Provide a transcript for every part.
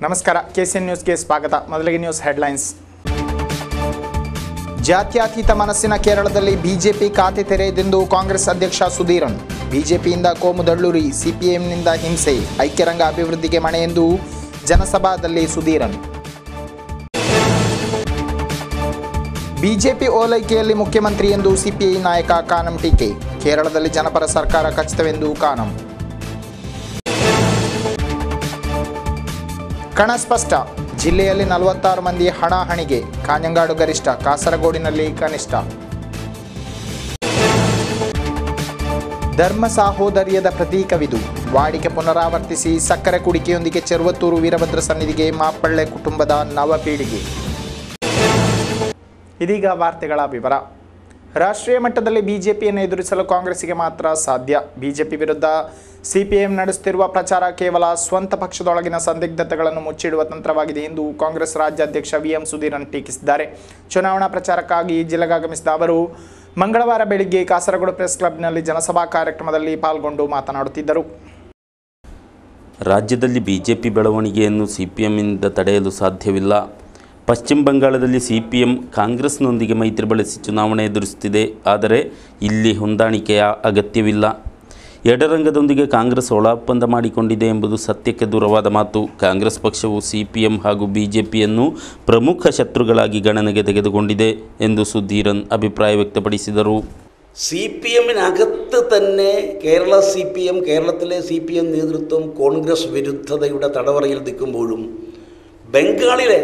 ನಮಸ್ಕಾರ ಕೆಸಿಎನ್ ನ್ಯೂಸ್ಗೆ ಸ್ವಾಗತ ಮೊದಲಿಗೆ ನ್ಯೂಸ್ ಹೆಡ್ಲೈನ್ಸ್ ಜಾತ್ಯತೀತ ಮನಸ್ಸಿನ ಕೇರಳದಲ್ಲಿ ಬಿಜೆಪಿ ಖಾತೆ ತೆರೆಯದೆಂದು ಕಾಂಗ್ರೆಸ್ ಅಧ್ಯಕ್ಷ ಸುಧೀರನ್ ಬಿಜೆಪಿಯಿಂದ ಕೋಮು ದಳ್ಳೂರಿ ಸಿಪಿಎಂನಿಂದ ಹಿಂಸೆ ಐಕ್ಯರಂಗ ಅಭಿವೃದ್ಧಿಗೆ ಮಣೆ ಎಂದು ಜನಸಭಾದಲ್ಲಿ ಸುಧೀರನ್ ಬಿಜೆಪಿ ಓಲೈಕೆಯಲ್ಲಿ ಮುಖ್ಯಮಂತ್ರಿ ಎಂದು ಸಿಪಿಐ ನಾಯಕ ಕಾನಂ ಟೀಕೆ ಕೇರಳದಲ್ಲಿ ಜನಪರ ಸರ್ಕಾರ ಖಚಿತವೆಂದು ಕಾನಂ ಕಣ ಸ್ಪಷ್ಟ ಜಿಲ್ಲೆಯಲ್ಲಿ ನಲವತ್ತಾರು ಮಂದಿ ಹಣಾಹಣಿಗೆ ಕಾഞ്ഞങ്ങാಡು ಗರಿಷ್ಠ ಕಾಸರಗೋಡಿನಲ್ಲಿ ಕನಿಷ್ಠ ಧರ್ಮ ಸಾಹೋದರ್ಯದ ಪ್ರತೀಕವಿದು ವಾಡಿಕೆ ಪುನರಾವರ್ತಿಸಿ ಸಕ್ಕರೆ ಕುಡಿಕೆಯೊಂದಿಗೆ ಚೆರುವತ್ತೂರು ವೀರಭದ್ರ ಸನ್ನಿಧಿಗೆ ಮಾಪಳ್ಳೆ ಕುಟುಂಬದ ನವ ಪೀಳಿಗೆ ಇದೀಗ ವಾರ್ತೆಗಳ ವಿವರ ರಾಷ್ಟ್ರೀಯ ಮಟ್ಟದಲ್ಲಿ ಬಿಜೆಪಿಯನ್ನು ಎದುರಿಸಲು ಕಾಂಗ್ರೆಸ್ಸಿಗೆ ಮಾತ್ರ ಸಾಧ್ಯ ಬಿಜೆಪಿ ವಿರುದ್ಧ ಸಿಪಿಎಂ ನಡೆಸುತ್ತಿರುವ ಪ್ರಚಾರ ಕೇವಲ ಸ್ವಂತ ಪಕ್ಷದೊಳಗಿನ ಸಂದಿಗ್ಧತೆಗಳನ್ನು ಮುಚ್ಚಿಡುವ ತಂತ್ರವಾಗಿದೆ ಎಂದು ಕಾಂಗ್ರೆಸ್ ರಾಜ್ಯಾಧ್ಯಕ್ಷ ವಿ ಎಂ ಸುಧೀರನ್ ಟೀಕಿಸಿದ್ದಾರೆ ಚುನಾವಣಾ ಪ್ರಚಾರಕ್ಕಾಗಿ ಜಿಲ್ಲೆಗಾಗಮಿಸಿದ ಅವರು ಮಂಗಳವಾರ ಬೆಳಿಗ್ಗೆ ಕಾಸರಗೋಡು ಪ್ರೆಸ್ ಕ್ಲಬ್ನಲ್ಲಿ ಜನಸಭಾ ಕಾರ್ಯಕ್ರಮದಲ್ಲಿ ಪಾಲ್ಗೊಂಡು ಮಾತನಾಡುತ್ತಿದ್ದರು ರಾಜ್ಯದಲ್ಲಿ ಬಿಜೆಪಿ ಬೆಳವಣಿಗೆಯನ್ನು ಸಿಪಿಎಂನಿಂದ ತಡೆಯಲು ಸಾಧ್ಯವಿಲ್ಲ ಪಶ್ಚಿಮ ಬಂಗಾಳದಲ್ಲಿ ಸಿಪಿಎಂ ಕಾಂಗ್ರೆಸ್ನೊಂದಿಗೆ ಮೈತ್ರಿ ಬಳಸಿ ಚುನಾವಣೆ ಎದುರಿಸುತ್ತಿದೆ ಆದರೆ ಇಲ್ಲಿ ಹೊಂದಾಣಿಕೆಯ ಅಗತ್ಯವಿಲ್ಲ ಎಡರಂಗದೊಂದಿಗೆ ಕಾಂಗ್ರೆಸ್ ಒಳಪ್ಪಂದ ಮಾಡಿಕೊಂಡಿದೆ ಎಂಬುದು ಸತ್ಯಕ್ಕೆ ದೂರವಾದ ಮಾತು ಕಾಂಗ್ರೆಸ್ ಪಕ್ಷವು ಸಿಪಿಎಂ ಹಾಗೂ ಬಿಜೆಪಿಯನ್ನು ಪ್ರಮುಖ ಶತ್ರುಗಳಾಗಿ ಗಣನೆಗೆ ತೆಗೆದುಕೊಂಡಿದೆ ಎಂದು സുധീരൻ അഭിപ്രായം വ്യക്തപ്പെടുത്തിದರು സി പി എമ്മിനകത്ത് തന്നെ കേരള സി പി എം കേരളത്തിലെ സി പി എം നേതൃത്വം കോൺഗ്രസ് വിരുദ്ധതയുടെ തടവറയിൽ നിൽക്കുമ്പോഴും ബംഗാളിലെ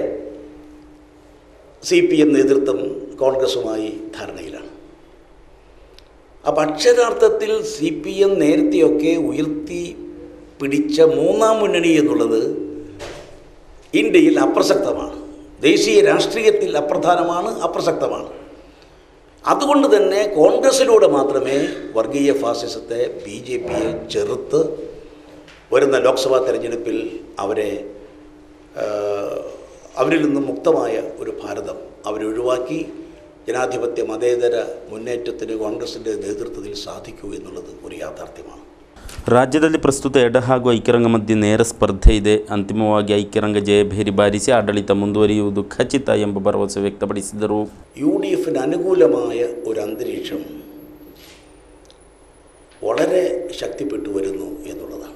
സി പി എം നേതൃത്വം കോൺഗ്രസുമായി ധാരണയിലാണ് അപ്പം അക്ഷരാർത്ഥത്തിൽ സി പി എം നേരത്തെയൊക്കെ ഉയർത്തി പിടിച്ച മൂന്നാം മുന്നണി എന്നുള്ളത് ഇന്ത്യയിൽ അപ്രസക്തമാണ് ദേശീയ രാഷ്ട്രീയത്തിൽ അപ്രധാനമാണ് അപ്രസക്തമാണ് അതുകൊണ്ട് തന്നെ കോൺഗ്രസ്സിലൂടെ മാത്രമേ വർഗീയ ഫാസിസത്തെ ബി ജെ പിയെ ചെറുത്ത് വരുന്ന ലോക്സഭാ തെരഞ്ഞെടുപ്പിൽ അവരെ ആ, അവരിൽ നിന്നും മുക്തമായ ഒരു ഭാരതം അവരൊഴിവാക്കി ജനാധിപത്യ മതേതര മുന്നേറ്റത്തിന് കോൺഗ്രസിൻ്റെ നേതൃത്വത്തിൽ സാധിക്കൂ എന്നുള്ളത് ഒരു യാഥാർത്ഥ്യമാണ് ರಾಜ್ಯದಲ್ಲಿ ಪ್ರಸ್ತುತ ಎಡ ಹಾಗೂ ಐಕ್ಯರಂಗ ಮಧ್ಯೆ ನೇರ ಸ್ಪರ್ಧೆ ಇದೆ ಅಂತಿಮವಾಗಿ ಐಕ್ಯರಂಗ ಜಯಭೇರಿ ಬಾರಿಸಿ ಆಡಳಿತ ಮುಂದುವರಿಯುವುದು ಖಚಿತ ಎಂಬ ಭರವಸೆ ವ್ಯಕ್ತಪಡಿಸಿದರು യു ഡി എഫിന് അനുകൂലമായ ഒരു അന്തരീക്ഷം വളരെ ശക്തിപ്പെട്ടു വരുന്നു എന്നുള്ളതാണ്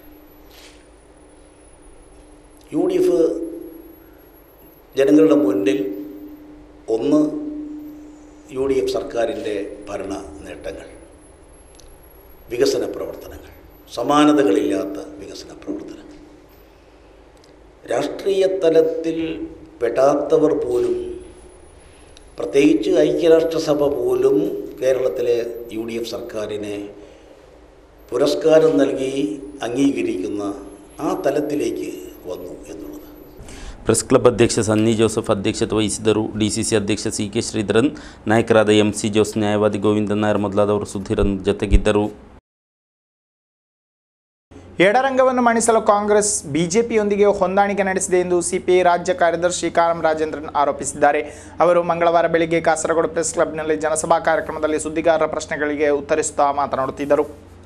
യു ഡി എഫ് ജനങ്ങളുടെ മുന്നിൽ ഒന്ന് യു ഡി എഫ് സർക്കാരിൻ്റെ ഭരണ നേട്ടങ്ങൾ വികസന പ്രവർത്തനങ്ങൾ സമാനതകളില്ലാത്ത വികസന പ്രവർത്തനങ്ങൾ രാഷ്ട്രീയ തലത്തിൽ പെടാത്തവർ പോലും പ്രത്യേകിച്ച് ഐക്യരാഷ്ട്രസഭ പോലും കേരളത്തിലെ യു ഡി എഫ് സർക്കാരിനെ പുരസ്കാരം നൽകി അംഗീകരിക്കുന്ന ആ തലത്തിലേക്ക് വന്നു എന്നുള്ളത് ಪ್ರೆಸ್ ಕ್ಲಬ್ ಅಧ್ಯಕ್ಷ ಸನ್ನಿ ಜೋಸೆಫ್ ಅಧ್ಯಕ್ಷತೆ ವಹಿಸಿದರು ಡಿಸಿಸಿ ಅಧ್ಯಕ್ಷ ಸಿ ಕೆ ಶ್ರೀಧರನ್ ನಾಯಕರಾದ ಎಂ ಸಿ ಜೋಸ್ ನ್ಯಾಯವಾದಿ ಗೋವಿಂದ ನಾಯರ್ ಮೊದಲಾದವರು ಸುಧೀರನ್ ಜೊತೆಗಿದ್ದರು ಎಡರಂಗವನ್ನು ಮಣಿಸಲು ಕಾಂಗ್ರೆಸ್ ಬಿಜೆಪಿಯೊಂದಿಗೆ ಹೊಂದಾಣಿಕೆ ನಡೆಸಿದೆ ಎಂದು ಸಿಪಿಐ ರಾಜ್ಯ ಕಾರ್ಯದರ್ಶಿ ಕಾರಂ ರಾಜೇಂದ್ರನ್ ಆರೋಪಿಸಿದ್ದಾರೆ ಅವರು ಮಂಗಳವಾರ ಬೆಳಿಗ್ಗೆ ಕಾಸರಗೋಡು ಪ್ರೆಸ್ ಕ್ಲಬ್ನಲ್ಲಿ ಜನಸಭಾ ಕಾರ್ಯಕ್ರಮದಲ್ಲಿ ಸುದ್ದಿಗಾರರ ಪ್ರಶ್ನೆಗಳಿಗೆ ಉತ್ತರಿಸುತ್ತಾ ಮಾತನಾಡುತ್ತಿದ್ದರು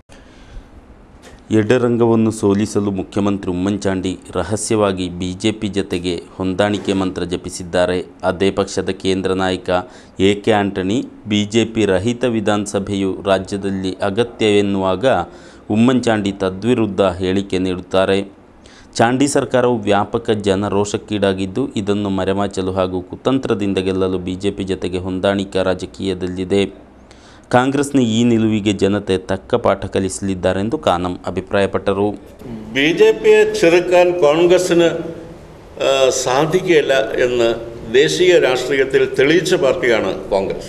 ಎಡರಂಗವನ್ನು ಸೋಲಿಸಲು ಮುಖ್ಯಮಂತ್ರಿ ಉಮ್ಮನ್ಚಾಂಡಿ ರಹಸ್ಯವಾಗಿ ಬಿಜೆಪಿ ಜತೆಗೆ ಹೊಂದಾಣಿಕೆ ಮಂತ್ರ ಜಪಿಸಿದ್ದಾರೆ ಅದೇ ಪಕ್ಷದ ಕೇಂದ್ರ ನಾಯಕ ಎ ಕೆ ಆಂಟನಿ ಬಿಜೆಪಿ ರಹಿತ ವಿಧಾನಸಭೆಯು ರಾಜ್ಯದಲ್ಲಿ ಅಗತ್ಯ ಎನ್ನುವಾಗ ಉಮ್ಮನ್ಚಾಂಡಿ ತದ್ವಿರುದ್ಧ ಹೇಳಿಕೆ ನೀಡುತ್ತಾರೆ ಚಾಂಡಿ ಸರ್ಕಾರವು ವ್ಯಾಪಕ ಜನರೋಷಕ್ಕೀಡಾಗಿದ್ದು ಇದನ್ನು ಮರೆಮಾಚಲು ಹಾಗೂ ಕುತಂತ್ರದಿಂದ ಗೆಲ್ಲಲು ಬಿಜೆಪಿ ಜತೆಗೆ ಹೊಂದಾಣಿಕಾ ರಾಜಕೀಯದಲ್ಲಿದೆ ಕಾಂಗ್ರೆಸ್ನ ಈ ನಿಲುವಿಗೆ ಜನತೆ ತಕ್ಕ ಪಾಠ ಕಲಿಸಲಿದ್ದಾರೆಂದು ಕಾನಂ ಅಭಿಪ್ರಾಯಪಟ್ಟರು ബി ജെ പിയെ ചെറുക്കാൻ കോൺഗ്രസ്സിന് ആ, സാധിക്കുകയില്ല എന്ന് ദേശീയ രാഷ്ട്രീയത്തിൽ തെളിയിച്ച പാർട്ടിയാണ് കോൺഗ്രസ്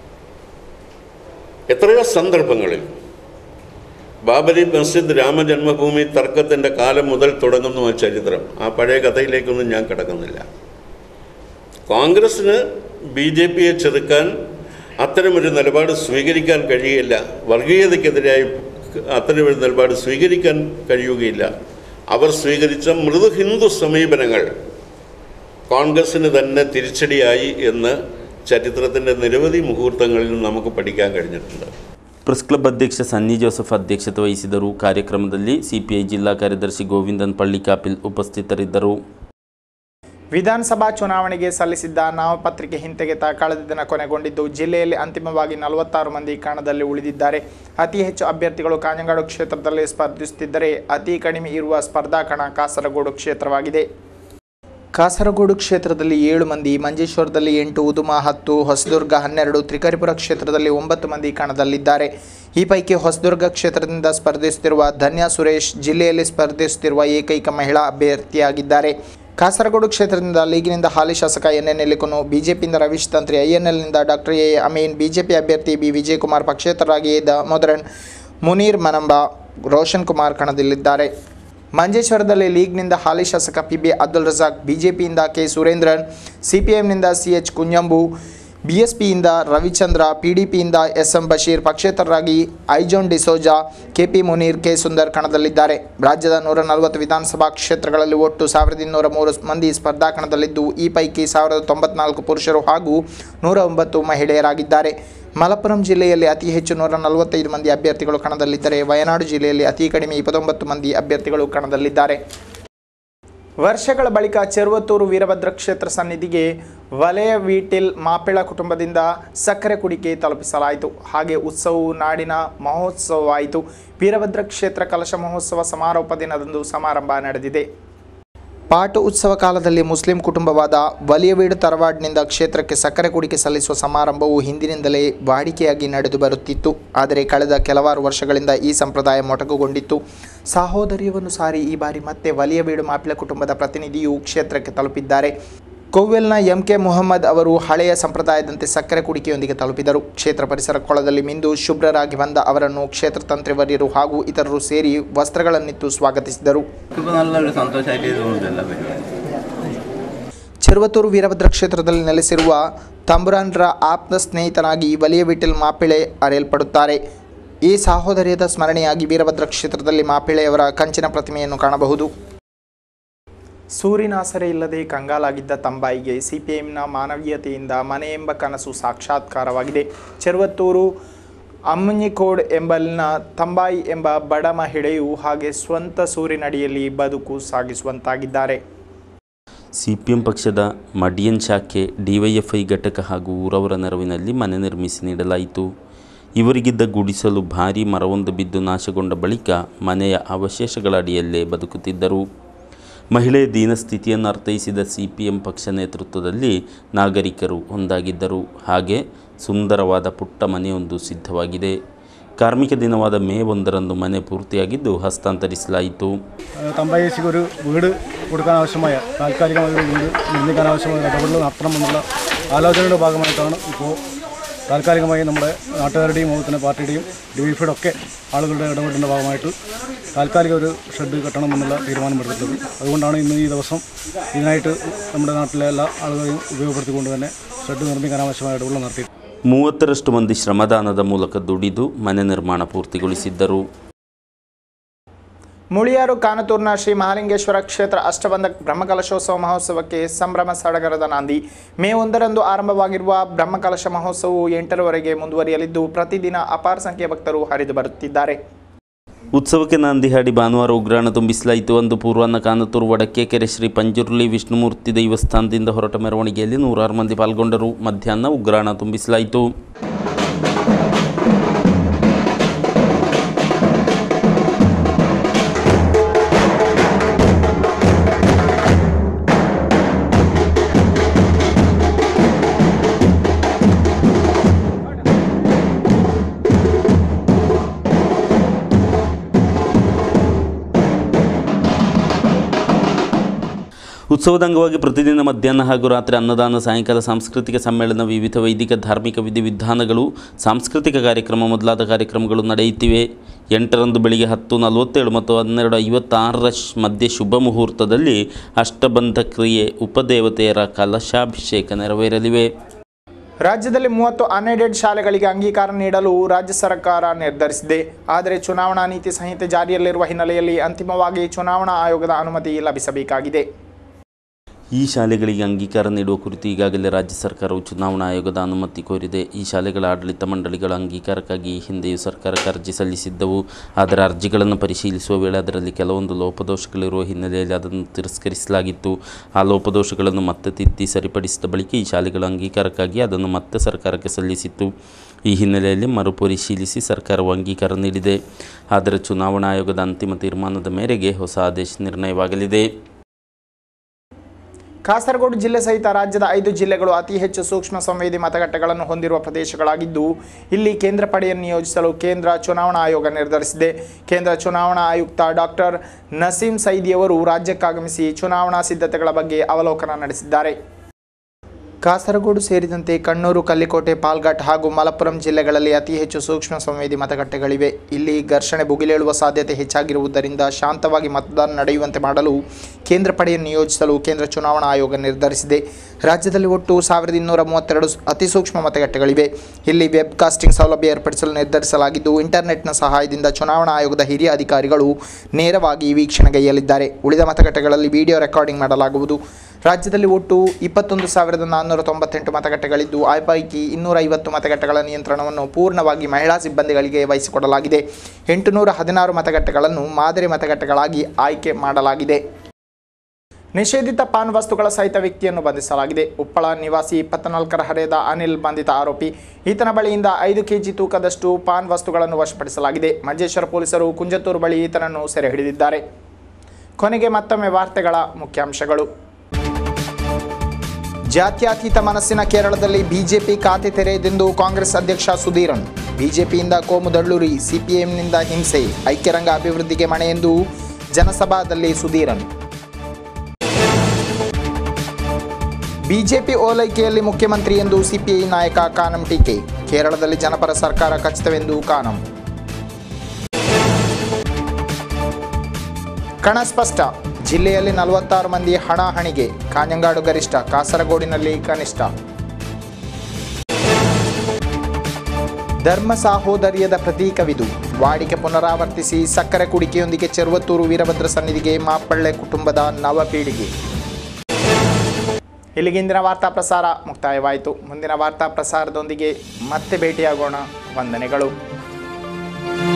എത്രയോ സന്ദർഭങ്ങളിൽ ബാബരി മസ്ജിദ് രാമജന്മഭൂമി തർക്കത്തിൻ്റെ കാലം മുതൽ തുടങ്ങുന്നു ആ ചരിത്രം ആ പഴയ കഥയിലേക്കൊന്നും ഞാൻ കിടക്കുന്നില്ല കോൺഗ്രസ്സിന് ബി ജെ പിയെ ചെറുക്കാൻ അത്തരമൊരു നിലപാട് സ്വീകരിക്കാൻ കഴിയില്ല വർഗീയതയ്ക്കെതിരായി അത്തരമൊരു നിലപാട് സ്വീകരിക്കാൻ കഴിയുകയില്ല അവർ സ്വീകരിച്ച മൃദു ഹിന്ദു സമീപനങ്ങൾ കോൺഗ്രസ്സിന് തന്നെ തിരിച്ചടിയായി എന്ന് ചരിത്രത്തിൻ്റെ നിരവധി മുഹൂർത്തങ്ങളിൽ നമുക്ക് പഠിക്കാൻ കഴിഞ്ഞിട്ടുണ്ട് ಪ್ರೆಸ್ ಕ್ಲಬ್ ಅಧ್ಯಕ್ಷ ಸನ್ನಿ ಜೋಸೆಫ್ ಅಧ್ಯಕ್ಷತೆ ವಹಿಸಿದರು ಕಾರ್ಯಕ್ರಮದಲ್ಲಿ ಸಿಪಿಐ ಜಿಲ್ಲಾ ಕಾರ್ಯದರ್ಶಿ ಗೋವಿಂದನ್ ಪಳ್ಳಿಕಾಪಿಲ್ ಉಪಸ್ಥಿತರಿದ್ದರು ವಿಧಾನಸಭಾ ಚುನಾವಣೆಗೆ ಸಲ್ಲಿಸಿದ್ದ ನಾಮಪತ್ರಿಕೆ ಹಿಂತೆಗೆತ ಕಳೆದ ದಿನ ಕೊನೆಗೊಂಡಿದ್ದು ಜಿಲ್ಲೆಯಲ್ಲಿ ಅಂತಿಮವಾಗಿ ನಲವತ್ತಾರು ಮಂದಿ ಕಣದಲ್ಲಿ ಉಳಿದಿದ್ದಾರೆ ಅತಿ ಹೆಚ್ಚು ಅಭ್ಯರ್ಥಿಗಳು ಕಾಂಜಂಗಾಡು ಕ್ಷೇತ್ರದಲ್ಲಿ ಸ್ಪರ್ಧಿಸುತ್ತಿದ್ದರೆ ಅತಿ ಕಡಿಮೆ ಇರುವ ಸ್ಪರ್ಧಾ ಕಣ ಕಾಸರಗೋಡು ಕ್ಷೇತ್ರವಾಗಿದೆ ಕಾಸರಗೋಡು ಕ್ಷೇತ್ರದಲ್ಲಿ ಏಳು ಮಂದಿ ಮಂಜೇಶ್ವರದಲ್ಲಿ ಎಂಟು ಉದುಮ ಹತ್ತು ಹೊಸದುರ್ಗ ಹನ್ನೆರಡು ತ್ರಿಕರಿಪುರ ಕ್ಷೇತ್ರದಲ್ಲಿ ಒಂಬತ್ತು ಮಂದಿ ಕಣದಲ್ಲಿದ್ದಾರೆ ಈ ಪೈಕಿ ಹೊಸದುರ್ಗ ಕ್ಷೇತ್ರದಿಂದ ಸ್ಪರ್ಧಿಸುತ್ತಿರುವ ಧನ್ಯ ಸುರೇಶ್ ಜಿಲ್ಲೆಯಲ್ಲಿ ಸ್ಪರ್ಧಿಸುತ್ತಿರುವ ಏಕೈಕ ಮಹಿಳಾ ಅಭ್ಯರ್ಥಿಯಾಗಿದ್ದಾರೆ ಕಾಸರಗೋಡು ಕ್ಷೇತ್ರದಿಂದ ಲೀಗಿನಿಂದ ಹಾಲಿ ಶಾಸಕ ಎನ್ ಎನ್ ಎಲಿಕುನು ಬಿಜೆಪಿಯಿಂದ ರವೀಶ್ ತಂತ್ರಿ ಐಎನ್ಎಲ್ನಿಂದ ಡಾಕ್ಟರ್ ಎ ಅಮೀನ್ ಬಿಜೆಪಿ ಅಭ್ಯರ್ಥಿ ಬಿ ವಿಜಯಕುಮಾರ್ ಪಕ್ಷೇತರರಾಗಿ ದಾಮೋದರನ್ ಮುನೀರ್ ಮನಂಬ ರೋಷನ್ ಕುಮಾರ್ ಕಣದಲ್ಲಿದ್ದಾರೆ ಮಂಜೇಶ್ವರದಲ್ಲಿ ಲೀಗ್ನಿಂದ ಹಾಲಿ ಶಾಸಕ ಪಿ ಬಿ ಅಬ್ದುಲ್ ರಜಾಕ್ ಬಿಜೆಪಿಯಿಂದ ಕೆ ಸುರೇಂದ್ರನ್ ಸಿಪಿಎಂನಿಂದ ಸಿ ಎಚ್ ಕುಂಜಂಬು ಬಿಎಸ್ಪಿಯಿಂದ ರವಿಚಂದ್ರ ಪಿಡಿಪಿಯಿಂದ ಎಸ್ ಎಂ ಬಶೀರ್ ಪಕ್ಷೇತರರಾಗಿ ಐಜೋನ್ ಡಿಸೋಜಾ ಕೆಪಿ ಮುನೀರ್ ಕೆ ಸುಂದರ್ ಕಣದಲ್ಲಿದ್ದಾರೆ ರಾಜ್ಯದ ನೂರ ನಲವತ್ತು ವಿಧಾನಸಭಾ ಕ್ಷೇತ್ರಗಳಲ್ಲಿ ಒಟ್ಟು ಸಾವಿರದ ಇನ್ನೂರ ಮೂರು ಮಂದಿ ಸ್ಪರ್ಧಾ ಕಣದಲ್ಲಿದ್ದು ಈ ಪೈಕಿ ಸಾವಿರದ ತೊಂಬತ್ನಾಲ್ಕು ಪುರುಷರು ಹಾಗೂ ನೂರ ಒಂಬತ್ತು ಮಹಿಳೆಯರಾಗಿದ್ದಾರೆ ಮಲಪ್ಪುರಂ ಜಿಲ್ಲೆಯಲ್ಲಿ ಅತಿ ಹೆಚ್ಚು ನೂರ ನಲವತ್ತೈದು ಮಂದಿ ಅಭ್ಯರ್ಥಿಗಳು ಕಣದಲ್ಲಿದ್ದರೆ ವಯನಾಡು ಜಿಲ್ಲೆಯಲ್ಲಿ ಅತಿ ಕಡಿಮೆ ಇಪ್ಪತ್ತೊಂಬತ್ತು ಮಂದಿ ಅಭ್ಯರ್ಥಿಗಳು ಕಣದಲ್ಲಿದ್ದಾರೆ ವರ್ಷಗಳ ಬಳಿಕ ಚೆರುವತ್ತೂರು ವೀರಭದ್ರ ಕ್ಷೇತ್ರ ಸನ್ನಿಧಿಗೆ ವಲಯ ವೀಟಿಲ್ ಮಾಪಿಳ ಕುಟುಂಬದಿಂದ ಸಕ್ಕರೆ ಕುಡಿಕೆ ತಲುಪಿಸಲಾಯಿತು ಹಾಗೆ ಉತ್ಸವವು ನಾಡಿನ ಮಹೋತ್ಸವವಾಯಿತು ವೀರಭದ್ರ ಕ್ಷೇತ್ರ ಕಲಶ ಮಹೋತ್ಸವ ಸಮಾರೋಪ ದಿನದಂದು ಸಮಾರಂಭ ನಡೆದಿದೆ ಪಾಟು ಉತ್ಸವ ಕಾಲದಲ್ಲಿ ಮುಸ್ಲಿಂ ಕುಟುಂಬವಾದ ವಲಿಯವೀಡು ತರವಾಡ್ನಿಂದ ಕ್ಷೇತ್ರಕ್ಕೆ ಸಕ್ಕರೆ ಕುಡಿಕೆ ಸಲ್ಲಿಸುವ ಸಮಾರಂಭವು ಹಿಂದಿನಿಂದಲೇ ವಾಡಿಕೆಯಾಗಿ ನಡೆದು ಬರುತ್ತಿತ್ತು ಆದರೆ ಕಳೆದ ಕೆಲವಾರು ವರ್ಷಗಳಿಂದ ಈ ಸಂಪ್ರದಾಯ ಮೊಟಕುಗೊಂಡಿತ್ತು ಸಹೋದರ್ಯವನ್ನು ಸಾರಿ ಈ ಬಾರಿ ಮತ್ತೆ ವಲಿಯವೀಡು ಮಾಪಿಳ ಕುಟುಂಬದ ಪ್ರತಿನಿಧಿಯು ಕ್ಷೇತ್ರಕ್ಕೆ ತಲುಪಿದ್ದಾರೆ ಕೋವೆಲ್ನ ಎಂ ಕೆ ಮುಹಮ್ಮದ್ ಅವರು ಹಳೆಯ ಸಂಪ್ರದಾಯದಂತೆ ಸಕ್ಕರೆ ಕುಡಿಕೆಯೊಂದಿಗೆ ತಲುಪಿದರು ಕ್ಷೇತ್ರ ಪರಿಸರ ಕೊಳದಲ್ಲಿ ಮಿಂದು ಶುಭ್ರರಾಗಿ ಬಂದ ಅವರನ್ನು ಕ್ಷೇತ್ರ ತಂತ್ರಿವರ್ಯರು ಹಾಗೂ ಇತರರು ಸೇರಿ ವಸ್ತ್ರಗಳನ್ನಿತ್ತು ಸ್ವಾಗತಿಸಿದರು ഇപ്പോൾ നല്ലൊരു സന്തോഷമായിട്ട് തോന്നുന്നില്ല ಚೆರುವತ್ತೂರು ವೀರಭದ್ರ ಕ್ಷೇತ್ರದಲ್ಲಿ ನೆಲೆಸಿರುವ ತಂಬುರಾನ್ರ ಆಪ್ತ ಸ್ನೇಹಿತನಾಗಿ ವಲಿಯ ವಿಠಲ್ ಮಾಪಿಳೆ ಅರೆಯಲ್ಪಡುತ್ತಾರೆ ಈ ಸಹೋದರ್ಯದ ಸ್ಮರಣೆಯಾಗಿ ವೀರಭದ್ರ ಕ್ಷೇತ್ರದಲ್ಲಿ ಮಾಪಿಳೆಯವರ ಕಂಚಿನ ಪ್ರತಿಮೆಯನ್ನು ಕಾಣಬಹುದು ಸೂರಿನಾಸರೆ ಇಲ್ಲದೆ ಕಂಗಾಲಾಗಿದ್ದ ತಂಬಾಯಿಗೆ ಸಿಪಿಎಂನ ಮಾನವೀಯತೆಯಿಂದ ಮನೆ ಎಂಬ ಕನಸು ಸಾಕ್ಷಾತ್ಕಾರವಾಗಿದೆ ಚೆರುವತ್ತೂರು ಅಮ್ಮನಿಕೋಡ್ ಎಂಬಲ್ಲಿನ ತಂಬಾಯಿ ಎಂಬ ಬಡ ಮಹಿಳೆಯು ಹಾಗೆ ಸ್ವಂತ ಸೂರಿನಡಿಯಲ್ಲಿ ಬದುಕು ಸಾಗಿಸುವಂತಾಗಿದ್ದಾರೆ ಸಿಪಿಎಂ ಪಕ್ಷದ ಮಡಿಯನ್ ಶಾಖೆ ಡಿವೈಎಫ್ಐ ಘಟಕ ಹಾಗೂ ಊರವರ ನೆರವಿನಲ್ಲಿ ಮನೆ ನಿರ್ಮಿಸಿ ನೀಡಲಾಯಿತು ಇವರಿಗಿದ್ದ ಗುಡಿಸಲು ಭಾರೀ ಮರವೊಂದು ಬಿದ್ದು ನಾಶಗೊಂಡ ಬಳಿಕ ಮನೆಯ ಅವಶೇಷಗಳ ಅಡಿಯಲ್ಲೇ ಬದುಕುತ್ತಿದ್ದರು ಮಹಿಳೆಯ ದೀನಸ್ಥಿತಿಯನ್ನು ಅರ್ಥೈಸಿದ ಸಿಪಿಎಂ ಪಕ್ಷ ನೇತೃತ್ವದಲ್ಲಿ ನಾಗರಿಕರು ಒಂದಾಗಿದ್ದರು ಹಾಗೆ ಸುಂದರವಾದ ಪುಟ್ಟ ಮನೆಯೊಂದು ಸಿದ್ಧವಾಗಿದೆ ಕಾರ್ಮಿಕ ದಿನವಾದ ಮೇ ಒಂದರಂದು ಮನೆ ಪೂರ್ತಿಯಾಗಿದ್ದು ಹಸ್ತಾಂತರಿಸಲಾಯಿತು തമ്പായേശിക്ക് ഒരു വീട് കൊടുക്കാൻ ആവശ്യമായ താൽക്കാലികമായ ഒരു വീട് നിർമ്മിക്കാൻ ആവശ്യമായ ഇടപെടൽ നടത്തണമെന്നുള്ള ആലോചനയുടെ ഭാഗമായിട്ടാണ് ഇപ്പോൾ താൽക്കാലികമായി നമ്മുടെ നാട്ടുകാരുടെയും അതുപോലെ തന്നെ പാർട്ടിയുടെയും ഡിവൈഫൈയുടെ ഒക്കെ ആളുകളുടെ ഇടപെടലിൻ്റെ ഭാഗമായിട്ട് താൽക്കാലിക ഒരു ഷെഡ് കെട്ടണമെന്നുള്ള തീരുമാനമെടുത്തിട്ടുള്ളത് അതുകൊണ്ടാണ് ഇന്ന് ഈ ദിവസം ഇതിനായിട്ട് നമ്മുടെ നാട്ടിലെ എല്ലാ ആളുകളെയും ഉപയോഗപ്പെടുത്തിക്കൊണ്ട് തന്നെ ഷെഡ് നിർമ്മിക്കാൻ ആവശ്യമായ ഇടപെടൽ നടത്തി ಮೂವತ್ತರಷ್ಟು ಮಂದಿ ಶ್ರಮದಾನದ ಮೂಲಕ ದುಡಿದು ಮನೆ ನಿರ್ಮಾಣ ಪೂರ್ತಿಗೊಳಿಸಿದ್ದರು ಮುಳಿಯಾರು ಕಾನತೂರಿನ ಶ್ರೀ ಮಹಾಲಿಂಗೇಶ್ವರ ಕ್ಷೇತ್ರ ಅಷ್ಟಬಂಧ ಬ್ರಹ್ಮಕಲಶೋತ್ಸವ ಮಹೋತ್ಸವಕ್ಕೆ ಸಂಭ್ರಮ ಸಡಗರದ ನಾಂದಿ ಮೇ ಒಂದರಂದು ಆರಂಭವಾಗಿರುವ ಬ್ರಹ್ಮಕಲಶ ಮಹೋತ್ಸವವು ಎಂಟರವರೆಗೆ ಮುಂದುವರಿಯಲಿದ್ದು ಪ್ರತಿದಿನ ಅಪಾರ ಸಂಖ್ಯೆಯ ಭಕ್ತರು ಹರಿದು ಬರುತ್ತಿದ್ದಾರೆ ಉತ್ಸವಕ್ಕೆ ನಾಂದಿ ಹಾಡಿ ಭಾನುವಾರ ಉಗ್ರಾಣ ತುಂಬಿಸಲಾಯಿತು ಅಂದು ಪೂರ್ವಾಹ್ನ ಕಾನತೂರು ವಡಕ್ಕೆಕೆರೆ ಶ್ರೀ ಪಂಜುರ್ಲಿ ವಿಷ್ಣುಮೂರ್ತಿ ದೇವಸ್ಥಾನದಿಂದ ಹೊರಟ ಮೆರವಣಿಗೆಯಲ್ಲಿ ನೂರಾರು ಮಂದಿ ಪಾಲ್ಗೊಂಡರು ಮಧ್ಯಾಹ್ನ ಉಗ್ರಾಣ ತುಂಬಿಸಲಾಯಿತು ಉತ್ಸವದ ಅಂಗವಾಗಿ ಪ್ರತಿದಿನ ಮಧ್ಯಾಹ್ನ ಹಾಗೂ ರಾತ್ರಿ ಅನ್ನದಾನ ಸಾಯಂಕಾಲ ಸಾಂಸ್ಕೃತಿಕ ಸಮ್ಮೇಳನ ವಿವಿಧ ವೈದಿಕ ಧಾರ್ಮಿಕ ವಿಧಿವಿಧಾನಗಳು ಸಾಂಸ್ಕೃತಿಕ ಕಾರ್ಯಕ್ರಮ ಮೊದಲಾದ ಕಾರ್ಯಕ್ರಮಗಳು ನಡೆಯುತ್ತಿವೆ ಎಂಟರಂದು ಬೆಳಿಗ್ಗೆ ಹತ್ತು ನಲವತ್ತೇಳು ಮತ್ತು ಹನ್ನೆರಡು ಐವತ್ತಾರರ ಶ್- ಮಧ್ಯೆ ಶುಭ ಮುಹೂರ್ತದಲ್ಲಿ ಅಷ್ಟಬಂಧ ಕ್ರಿಯೆ ಉಪದೇವತೆಯರ ಕಲಶಾಭಿಷೇಕ ನೆರವೇರಲಿವೆ ರಾಜ್ಯದಲ್ಲಿ ಮೂವತ್ತು ಅನ್ಎಡೆಡ್ ಶಾಲೆಗಳಿಗೆ ಅಂಗೀಕಾರ ನೀಡಲು ರಾಜ್ಯ ಸರ್ಕಾರ ನಿರ್ಧರಿಸಿದೆ ಆದರೆ ಚುನಾವಣಾ ನೀತಿ ಸಂಹಿತೆ ಜಾರಿಯಲ್ಲಿರುವ ಹಿನ್ನೆಲೆಯಲ್ಲಿ ಅಂತಿಮವಾಗಿ ಚುನಾವಣಾ ಆಯೋಗದ ಅನುಮತಿ ಲಭಿಸಬೇಕಾಗಿದೆ ಈ ಶಾಲೆಗಳಿಗೆ ಅಂಗೀಕಾರ ನೀಡುವ ಕುರಿತು ಈಗಾಗಲೇ ರಾಜ್ಯ ಸರ್ಕಾರವು ಚುನಾವಣಾ ಆಯೋಗದ ಅನುಮತಿ ಕೋರಿದೆ ಈ ಶಾಲೆಗಳ ಆಡಳಿತ ಮಂಡಳಿಗಳ ಅಂಗೀಕಾರಕ್ಕಾಗಿ ಈ ಹಿಂದೆಯೂ ಸರ್ಕಾರಕ್ಕೆ ಅರ್ಜಿ ಸಲ್ಲಿಸಿದ್ದವು ಆದರೆ ಅರ್ಜಿಗಳನ್ನು ಪರಿಶೀಲಿಸುವ ವೇಳೆ ಅದರಲ್ಲಿ ಕೆಲವೊಂದು ಲೋಪದೋಷಗಳಿರುವ ಹಿನ್ನೆಲೆಯಲ್ಲಿ ಅದನ್ನು ತಿರಸ್ಕರಿಸಲಾಗಿತ್ತು ಆ ಲೋಪದೋಷಗಳನ್ನು ಮತ್ತೆ ತಿದ್ದಿ ಸರಿಪಡಿಸಿದ ಬಳಿಕ ಈ ಶಾಲೆಗಳ ಅಂಗೀಕಾರಕ್ಕಾಗಿ ಅದನ್ನು ಮತ್ತೆ ಸರ್ಕಾರಕ್ಕೆ ಸಲ್ಲಿಸಿತ್ತು ಈ ಹಿನ್ನೆಲೆಯಲ್ಲಿ ಮರುಪರಿಶೀಲಿಸಿ ಸರ್ಕಾರವು ಅಂಗೀಕಾರ ನೀಡಿದೆ ಆದರೆ ಚುನಾವಣಾ ಆಯೋಗದ ಅಂತಿಮ ತೀರ್ಮಾನದ ಮೇರೆಗೆ ಹೊಸ ಆದೇಶ ನಿರ್ಣಯವಾಗಲಿದೆ ಕಾಸರಗೋಡು ಜಿಲ್ಲೆ ಸಹಿತ ರಾಜ್ಯದ ಐದು ಜಿಲ್ಲೆಗಳು ಅತಿ ಹೆಚ್ಚು ಸೂಕ್ಷ್ಮ ಸಂವೇದಿ ಮತಗಟ್ಟೆಗಳನ್ನು ಹೊಂದಿರುವ ಪ್ರದೇಶಗಳಾಗಿದ್ದು ಇಲ್ಲಿ ಕೇಂದ್ರ ಪಡೆಯನ್ನು ನಿಯೋಜಿಸಲು ಕೇಂದ್ರ ಚುನಾವಣಾ ಆಯೋಗ ನಿರ್ಧರಿಸಿದೆ ಕೇಂದ್ರ ಚುನಾವಣಾ ಆಯುಕ್ತ ಡಾಕ್ಟರ್ ನಸೀಂ ಸೈದಿಯವರು ರಾಜ್ಯಕ್ಕಾಗಮಿಸಿ ಚುನಾವಣಾ ಸಿದ್ಧತೆಗಳ ಬಗ್ಗೆ ಅವಲೋಕನ ನಡೆಸಿದ್ದಾರೆ ಕಾಸರಗೋಡು ಸೇರಿದಂತೆ ಕಣ್ಣೂರು ಕಲ್ಲಿಕೋಟೆ ಪಾಲ್ಘಾಟ್ ಹಾಗೂ ಮಲಪ್ಪುರಂ ಜಿಲ್ಲೆಗಳಲ್ಲಿ ಅತಿ ಹೆಚ್ಚು ಸೂಕ್ಷ್ಮ ಸಂವೇದಿ ಮತಗಟ್ಟೆಗಳಿವೆ ಇಲ್ಲಿ ಘರ್ಷಣೆ ಭುಗಿಲೇಳುವ ಸಾಧ್ಯತೆ ಹೆಚ್ಚಾಗಿರುವುದರಿಂದ ಶಾಂತವಾಗಿ ಮತದಾನ ನಡೆಯುವಂತೆ ಮಾಡಲು ಕೇಂದ್ರ ಪಡೆಯನ್ನು ನಿಯೋಜಿಸಲು ಕೇಂದ್ರ ಚುನಾವಣಾ ಆಯೋಗ ನಿರ್ಧರಿಸಿದೆ ರಾಜ್ಯದಲ್ಲಿ ಒಟ್ಟು ಸಾವಿರದ ಇನ್ನೂರ ಮೂವತ್ತೆರಡು ಅತಿ ಸೂಕ್ಷ್ಮ ಮತಗಟ್ಟೆಗಳಿವೆ ಇಲ್ಲಿ ವೆಬ್ ಕಾಸ್ಟಿಂಗ್ ಸೌಲಭ್ಯ ಏರ್ಪಡಿಸಲು ನಿರ್ಧರಿಸಲಾಗಿದ್ದು ಇಂಟರ್ನೆಟ್ನ ಸಹಾಯದಿಂದ ಚುನಾವಣಾ ಆಯೋಗದ ಹಿರಿಯ ಅಧಿಕಾರಿಗಳು ನೇರವಾಗಿ ವೀಕ್ಷಣೆಗೈಯಲಿದ್ದಾರೆ ಉಳಿದ ಮತಗಟ್ಟೆಗಳಲ್ಲಿ ವಿಡಿಯೋ ರೆಕಾರ್ಡಿಂಗ್ ಮಾಡಲಾಗುವುದು ರಾಜ್ಯದಲ್ಲಿ ಒಟ್ಟು ಇಪ್ಪತ್ತೊಂದು ಸಾವಿರದ ನಾನ್ನೂರ ತೊಂಬತ್ತೆಂಟು ಮತಗಟ್ಟೆಗಳಿದ್ದು ಆ ಪೈಕಿ ಇನ್ನೂರ ಐವತ್ತು ಮತಗಟ್ಟೆಗಳ ನಿಯಂತ್ರಣವನ್ನು ಪೂರ್ಣವಾಗಿ ಮಹಿಳಾ ಸಿಬ್ಬಂದಿಗಳಿಗೆ ವಹಿಸಿಕೊಡಲಾಗಿದೆ ಎಂಟುನೂರ ಹದಿನಾರು ಮತಗಟ್ಟೆಗಳನ್ನು ಮಾದರಿ ಮತಗಟ್ಟೆಗಳಾಗಿ ಆಯ್ಕೆ ಮಾಡಲಾಗಿದೆ ನಿಷೇಧಿತ ಪಾನ್ ವಸ್ತುಗಳ ಸಹಿತ ವ್ಯಕ್ತಿಯನ್ನು ಬಂಧಿಸಲಾಗಿದೆ ಉಪ್ಪಳ ನಿವಾಸಿ ಇಪ್ಪತ್ನಾಲ್ಕರ ಹರೆಯದ ಅನಿಲ್ ಬಂಧಿತ ಆರೋಪಿ ಈತನ ಬಳಿಯಿಂದ ಐದು ಕೆಜಿ ತೂಕದಷ್ಟು ಪಾನ್ ವಸ್ತುಗಳನ್ನು ವಶಪಡಿಸಲಾಗಿದೆ ಮಂಜೇಶ್ವರ ಪೊಲೀಸರು ಕುಂಜತ್ತೂರು ಬಳಿ ಈತನನ್ನು ಸೆರೆ ಹಿಡಿದಿದ್ದಾರೆ ಕೊನೆಗೆ ಮತ್ತೊಮ್ಮೆ ವಾರ್ತೆಗಳ ಮುಖ್ಯಾಂಶಗಳು ಜಾತ್ಯತೀತ ಮನಸ್ಸಿನ ಕೇರಳದಲ್ಲಿ ಬಿಜೆಪಿ ಖಾತೆ ತೆರೆಯದೆಂದು ಕಾಂಗ್ರೆಸ್ ಅಧ್ಯಕ್ಷ ಸುಧೀರನ್ ಬಿಜೆಪಿಯಿಂದ ಕೋಮು ದಳ್ಳೂರಿ ಸಿಪಿಎಂನಿಂದ ಹಿಂಸೆ ಐಕ್ಯರಂಗ ಅಭಿವೃದ್ಧಿಗೆ ಮಣೆ ಎಂದು ಜನಸಭಾದಲ್ಲಿ ಸುಧೀರನ್ ಬಿಜೆಪಿ ಓಲೈಕೆಯಲ್ಲಿ ಮುಖ್ಯಮಂತ್ರಿ ಎಂದು ಸಿಪಿಐ ನಾಯಕ ಕಾನಂ ಟೀಕೆ ಕೇರಳದಲ್ಲಿ ಜನಪರ ಸರ್ಕಾರ ಖಚಿತವೆಂದು ಕಾನಂ ಕಣ ಸ್ಪಷ್ಟ ಜಿಲ್ಲೆಯಲ್ಲಿ ನಲವತ್ತಾರು ಮಂದಿ ಹಣಾಹಣಿಗೆ ಕಾഞ്ഞങ്ങാಡು ಗರಿಷ್ಠ ಕಾಸರಗೋಡಿನಲ್ಲಿ ಕನಿಷ್ಠ ಧರ್ಮ ಸಾಹೋದರ್ಯದ ಪ್ರತೀಕವಿದು ವಾಡಿಕೆ ಪುನರಾವರ್ತಿಸಿ ಸಕ್ಕರೆ ಕುಡಿಕೆಯೊಂದಿಗೆ ಚೆರುವತ್ತೂರು ವೀರಭದ್ರ ಸನ್ನಿಧಿಗೆ ಮಾಪಳ್ಳೆ ಕುಟುಂಬದ ನವ ಪೀಳಿಗೆ ಇಲ್ಲಿಗೆ ಇಂದಿನ ವಾರ್ತಾ ಪ್ರಸಾರ ಮುಕ್ತಾಯವಾಯಿತು ಮುಂದಿನ ವಾರ್ತಾ ಪ್ರಸಾರದೊಂದಿಗೆ ಮತ್ತೆ ಭೇಟಿಯಾಗೋಣ ವಂದನೆಗಳು